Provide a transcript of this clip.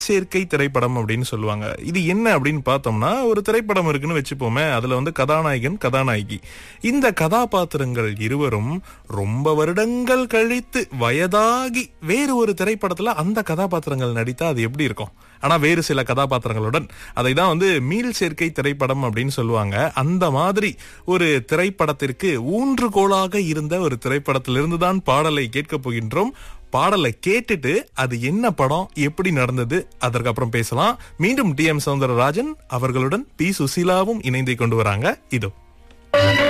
சேர்க்கை திரைப்படம் அப்படின்னு சொல்லுவாங்க இது என்ன அப்படின்னு பார்த்தோம்னா ஒரு திரைப்படம் இருக்குன்னு வச்சுப்போமே அதுல வந்து கதாநாயகன் கதாநாயகி இந்த கதாபாத்திரங்கள் இருவரும் ரொம்ப வருடங்கள் கழித்து வயதாகி வேறு ஒரு திரைப்படத்துல அந்த கதாபாத்திரங்கள் நடித்தா அது எப்படி இருக்கும் ஆனா வேறு சில கதாபாத்திரங்களுடன் அதை தான் வந்து மீள் சேர்க்கை திரைப்படம் அப்படின்னு சொல்லுவாங்க அந்த மாதிரி ஒரு திரைப்படத்திற்கு ஊன்றுகோலாக இருந்த ஒரு திரைப்படத்திலிருந்து தான் பாடலை கேட்கப் போகின்றோம் பாடலை கேட்டுட்டு அது என்ன படம் எப்படி நடந்தது அதற்கு அப்புறம் பேசலாம் மீண்டும் டி எம் சவுந்தரராஜன் அவர்களுடன் பி சுசீலாவும் இணைந்து கொண்டு வராங்க இதோ